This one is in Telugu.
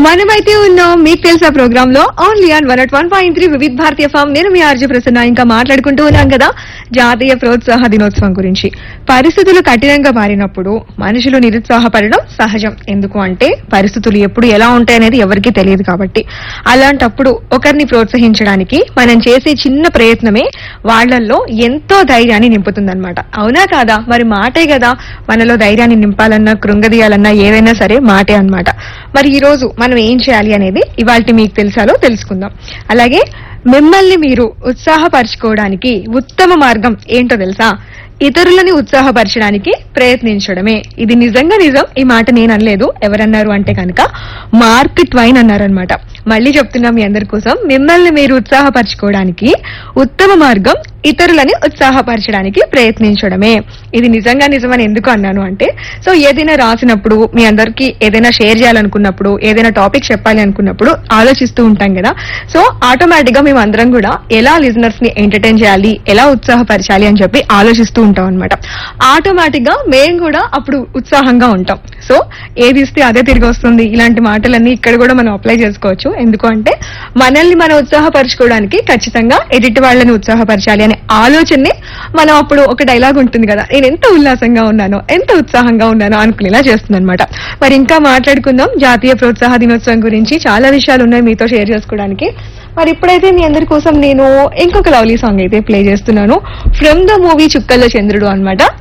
మనమైతే ఉన్నాం మీకు తెలుసా ప్రోగ్రామ్ లో only on one at one point three Vividh Bharati form నేను మీ ఆర్జే ప్రసన్న ఇంకా మాట్లాడుకుంటూ ఉన్నాం కదా జాతీయ ప్రోత్సాహ దినోత్సవం గురించి పరిస్థితులు కఠినంగా మారినప్పుడు మనుషులు నిరుత్సాహపడడం సహజం ఎందుకు అంటే పరిస్థితులు ఎప్పుడు ఎలా ఉంటాయనేది ఎవరికీ తెలియదు కాబట్టి అలాంటప్పుడు ఒకరిని ప్రోత్సహించడానికి మనం చేసే చిన్న ప్రయత్నమే వాళ్ళల్లో ఎంతో ధైర్యాన్ని నింపుతుందన్నమాట అవునా కాదా మరి మాటే కదా మనలో ధైర్యాన్ని నింపాలన్నా కృంగదీయాలన్నా ఏదైనా సరే మాటే అన్నమాట మరి ఈ రోజు మనం ఏం చేయాలి అనేది ఇవాళ మీకు తెలుసాలో తెలుసుకుందాం అలాగే మిమ్మల్ని మీరు ఉత్సాహపరచుకోవడానికి ఉత్తమ మార్గం ఏంటో తెలుసా ఇతరులని ఉత్సాహపరచడానికి ప్రయత్నించడమే ఇది నిజంగా నిజం ఈ మాట నేను అనలేదు ఎవరన్నారు అంటే కనుక మార్క్ ట్వైన్ అన్నారనమాట మళ్ళీ చెప్తున్నా మీ అందరి కోసం మిమ్మల్ని మీరు ఉత్సాహపరచుకోవడానికి ఉత్తమ మార్గం ఇతరులని ఉత్సాహపరచడానికి ప్రయత్నించడమే ఇది నిజంగా నిజమని ఎందుకు అన్నాను అంటే సో ఏదైనా రాసినప్పుడు మీ అందరికి ఏదైనా షేర్ చేయాలనుకున్నప్పుడు ఏదైనా టాపిక్ చెప్పాలి అనుకున్నప్పుడు ఆలోచిస్తూ ఉంటాం కదా సో ఆటోమేటిక్ గా మేము అందరం కూడా ఎలా లిజనర్స్ ని ఎంటర్టైన్ చేయాలి ఎలా ఉత్సాహపరచాలి అని చెప్పి ఆలోచిస్తూ ఉంటాం అనమాట ఆటోమేటిక్ గా మేము కూడా అప్పుడు ఉత్సాహంగా ఉంటాం సో ఏది ఇస్తే అదే తిరిగి వస్తుంది ఇలాంటి మాటలన్నీ ఇక్కడ కూడా మనం అప్లై చేసుకోవచ్చు ఎందుకు అంటే మనల్ని మనం ఉత్సాహపరచుకోవడానికి ఖచ్చితంగా ఎదుటి వాళ్ళని ఉత్సాహపరచాలి అనే ఆలోచనని మనం అప్పుడు ఒక డైలాగ్ ఉంటుంది కదా నేను ఎంత ఉల్లాసంగా ఉన్నానో ఎంత ఉత్సాహంగా ఉన్నానో అనుకునేలా చేస్తుంది అనమాట మరి ఇంకా మాట్లాడుకుందాం జాతీయ ప్రోత్సాహ దినోత్సవం గురించి చాలా విషయాలు ఉన్నాయి మీతో షేర్ చేసుకోవడానికి మరి ఇప్పుడైతే మీ అందరి కోసం నేను ఇంకొక లవ్లీ సాంగ్ అయితే ప్లే చేస్తున్నాను from the movie Chukkallo Chandrudu అన్నమాట